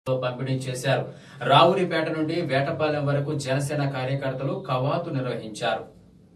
పంపిణీ చేశారు రావురిపేట నుండి వేటపాలెం వరకు జనసేన కార్యకర్తలు కవాతు నిర్వహించారు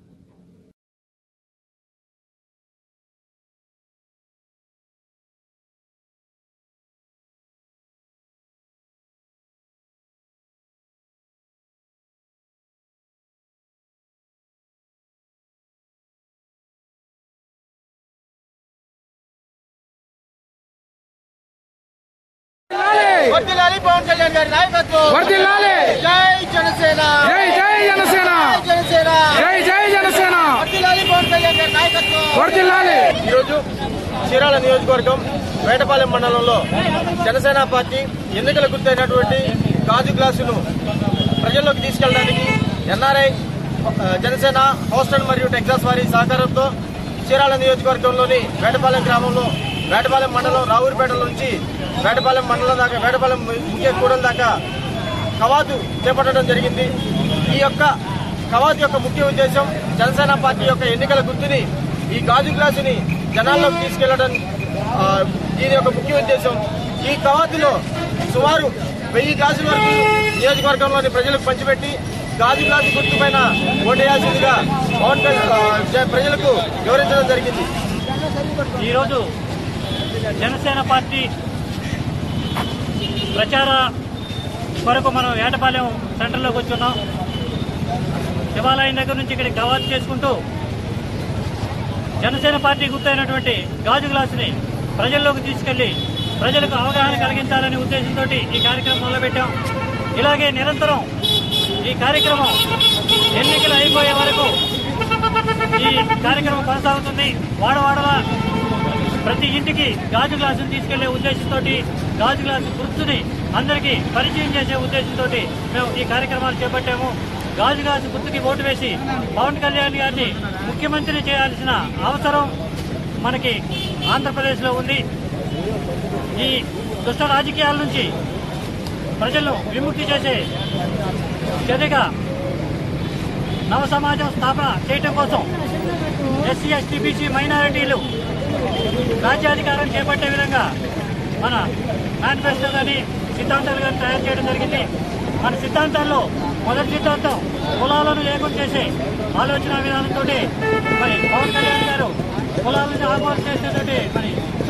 వర్ధిల్లాలి పవన్ కళ్యాణ్ గారి నాయకత్వం వర్ధిల్లాలి జై జనసేన జై జై జనసేన జై జనసేన జై జై జనసేన వర్ధిల్లాలి పవన్ కళ్యాణ్ గారి నాయకత్వం వర్ధిల్లాలి ఈరోజు చీరాల నియోజకవర్గం వేటపాలెం మండలంలో జనసేన పార్టీ ఎన్నికల గుర్తైనటువంటి గాజు గ్లాసును ప్రజల్లోకి తీసుకెళ్ళడానికి ఎన్ఆర్ఐ జనసేన హోస్టల్ మరియు టెక్సాస్ వారి సహకారంతో చీరాల నియోజకవర్గంలోని వేటపాలెం గ్రామంలో వేటపాలెం మండలం రావూరిపేట నుంచి వేటపాలెం మండలం దాకా వేటపాలెం ముఖ్య కూడల దాకా కవాతు చేపట్టడం జరిగింది ఈ యొక్క కవాతు యొక్క ముఖ్య ఉద్దేశం జనసేన పార్టీ యొక్క ఎన్నికల గుర్తుని ఈ గాజు గ్లాసుని జనాల్లోకి తీసుకెళ్లడం ఆ, దీని యొక్క ముఖ్య ఉద్దేశం ఈ కవాతులో సుమారు వెయ్యి గ్లాసుల వరకు నియోజకవర్గంలోని ప్రజలకు పంచిపెట్టి గాజు గ్లాసు గుర్తు పైన ఓటేయాల్సిందిగా పవన్ కళ్యాణ్ ఆ, జ- ప్రజలకు వివరించడం జరిగింది ఈరోజు జనసేన పార్టీ ప్రచార కొరకు మనం ఏటపాలెం సెంటర్లోకి వచ్చున్నాం శివాలయం దగ్గర నుంచి ఇక్కడికి కవాతు చేసుకుంటూ జనసేన పార్టీ గుర్తైనటువంటి గాజు గ్లాసుని ప్రజల్లోకి తీసుకెళ్లి ప్రజలకు అవగాహన కలిగించాలనే ఉద్దేశంతో ఈ కార్యక్రమం మొదలుపెట్టాం ఇలాగే నిరంతరం ఈ కార్యక్రమం ఎన్నికలు అయిపోయే వరకు ఈ కార్యక్రమం కొనసాగుతుంది వాడవాడలా ప్రతి ఇంటికి గాజు గ్లాసును తీసుకెళ్లే ఉద్దేశంతో గాజు గ్లాసు గుర్తుని అందరికీ పరిచయం చేసే ఉద్దేశంతో మేము ఈ కార్యక్రమాలు చేపట్టాము గాజు గ్లాసు గుర్తుకి ఓటు వేసి పవన్ కళ్యాణ్ గారిని ముఖ్యమంత్రి చేయాల్సిన అవసరం మనకి ఆంధ్రప్రదేశ్లో ఉంది ఈ దుష్ట రాజకీయాల నుంచి ప్రజలను విముక్తి చేసే చర్యగా నవ సమాజం స్థాపన చేయటం కోసం ఎస్సీ ఎస్టీ బీసీ మైనారిటీలు రాజ్యాధికారం చేపట్టే విధంగా మన మేనిఫెస్టో కానీ సిద్ధాంతాలు కానీ తయారు చేయడం జరిగింది మన సిద్ధాంతాల్లో మొదటి సిద్ధాంతం కులాలను లేకుండా చేసే ఆలోచన విధానంతో మరి పవన్ కళ్యాణ్ గారు కులాలను ఆహ్వానం చేసేటటువంటి మరి